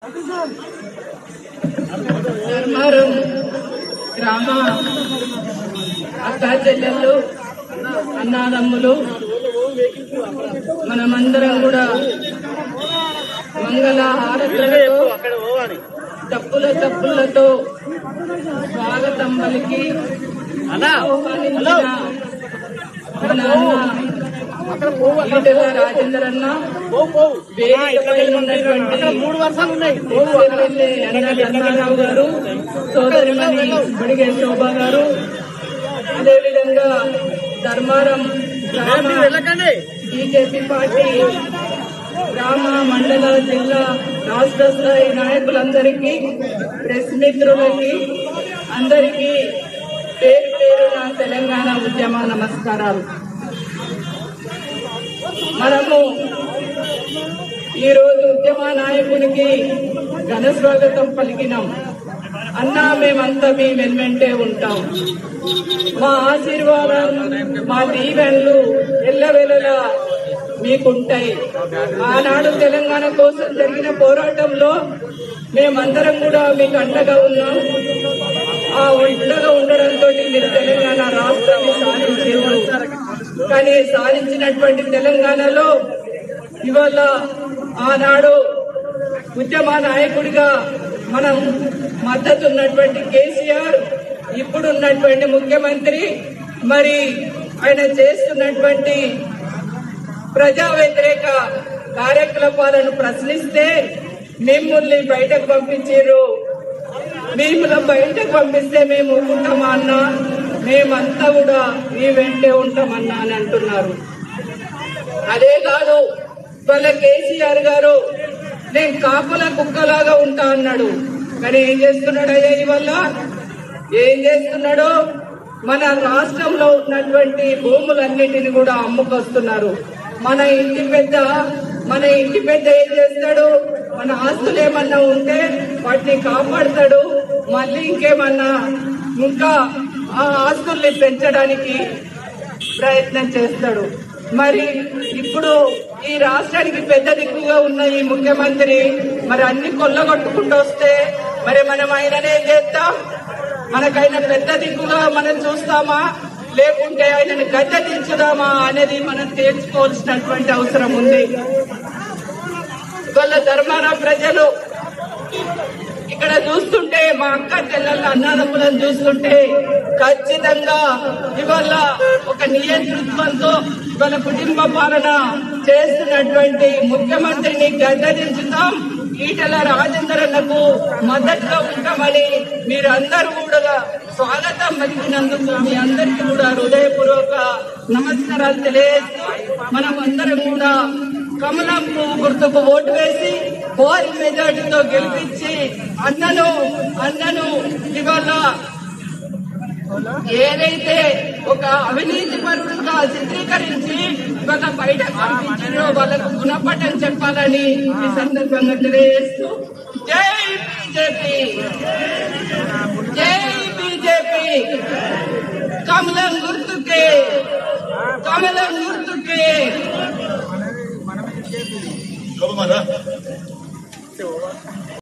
ధర్మారం గ్రామ అక్కా చెల్లెళ్ళు అన్నాదమ్ములు మనమందరం కూడా మంగళ హారతులతో తప్పుల తప్పులతో స్వాగతం పలికి ఆహ్వానించిన మన అన్న ఈటెల రాజేందర్ అన్న వేదికపై ఉన్నటువంటి మూడు వర్షాలు ఉన్నాయి ఎమ్మెల్యే అన్న ధర్మారావు గారు సోదరిమణి బడిగే శోభ గారు అదేవిధంగా ధర్మారం గ్రామ వెళ్ళకండి బీజేపీ పార్టీ గ్రామ మండల జిల్లా రాష్ట్ర స్థాయి నాయకులందరికీ ప్రెస్ మిత్రులకి అందరికీ పేరు పేరు నా తెలంగాణ ఉద్యమ నమస్కారాలు మనము ఈరోజు ఉద్యమ నాయకునికి ఘన స్వాగతం పలికినాం అన్నా మేమంతా మీ వెన్నంటే ఉంటాం మా ఆశీర్వాదం మా దీవెనలు ఎల్లవెల్లలా మీకుంటాయి ఆనాడు తెలంగాణ కోసం జరిగిన పోరాటంలో మేమందరం కూడా మీకు అండగా ఉన్నాం ఆ అండగా ఉండడంతో మీరు తెలంగాణ రాష్ట్రాన్ని సాధించారు కానీ సాధించినటువంటి తెలంగాణలో ఇవాళ ఆనాడు ఉద్యమ నాయకుడిగా మనం మద్దతు ఉన్నటువంటి కేసీఆర్ ఇప్పుడున్నటువంటి ముఖ్యమంత్రి మరి ఆయన చేస్తున్నటువంటి ప్రజా వ్యతిరేక కార్యకలాపాలను ప్రశ్నిస్తే మిమ్మల్ని బయటకు పంపించారు మిమ్మల్ని బయటకు పంపిస్తే మేము ఊరుకుంటామా అన్న మేమంతా కూడా మీ వెంటే ఉంటామన్నా అని అంటున్నారు అదే కాదు వాళ్ళ కేసీఆర్ గారు నేను కాపుల కుక్కలాగా ఉంటా అన్నాడు కానీ ఏం చేస్తున్నాడు అయ్యా ఇవల్ల ఏం చేస్తున్నాడు మన రాష్ట్రంలో ఉన్నటువంటి భూములన్నిటిని కూడా అమ్ముకొస్తున్నారు మన ఇంటి పెద్ద మన ఇంటి పెద్ద ఏం చేస్తాడు మన ఆస్తులు ఏమన్నా ఉంటే వాటిని కాపాడతాడు మళ్ళీ ఇంకేమన్నా ఇంకా ఆ ఆస్తుల్ని పెంచడానికి ప్రయత్నం చేస్తాడు మరి ఇప్పుడు ఈ రాష్ట్రానికి పెద్ద దిక్కుగా ఉన్న ఈ ముఖ్యమంత్రి మరి అన్ని కొల్లగొట్టుకుంటూ వస్తే మరి మనం ఆయననే ఏం చేస్తాం మనకైనా పెద్ద దిక్కుగా మనం చూస్తామా లేకుంటే ఆయనని గద్దె దించుదామా అనేది మనం తేల్చుకోవాల్సినటువంటి అవసరం ఉంది వాళ్ళ ధర్మాన ప్రజలు ఇక్కడ చూస్తుంటే మా అక్క చెల్లెళ్ళ అన్నదమ్ములను చూస్తుంటే ఖచ్చితంగా ఇవాళ ఒక నియంతృత్వంతో ఇవాళ కుటుంబ పాలన చేస్తున్నటువంటి ముఖ్యమంత్రిని గద్దదించుతాం ఈటల రాజేందరన్నకు మద్దతుగా ఉంటామని మీరందరూ కూడా స్వాగతం పలికినందుకు మీ అందరికీ కూడా హృదయపూర్వక నమస్కారాలు తెలియజేస్తూ మనం అందరం కూడా కమలం పువ్వు గుర్తుకు ఓటు వేసి భారీ మెజార్టీతో గెలిపించి అన్నను అన్నను ఇవాళ ఏదైతే ఒక అవినీతి పరుడుగా చిత్రీకరించి ఇవాళ బయట పంపించారో వాళ్ళకు గుణపటం చెప్పాలని ఈ సందర్భంగా తెలియజేస్తూ జై బీజేపీ జై బీజేపీ కమలం గుర్తుకే కమలం గుర్తుకే Vamos,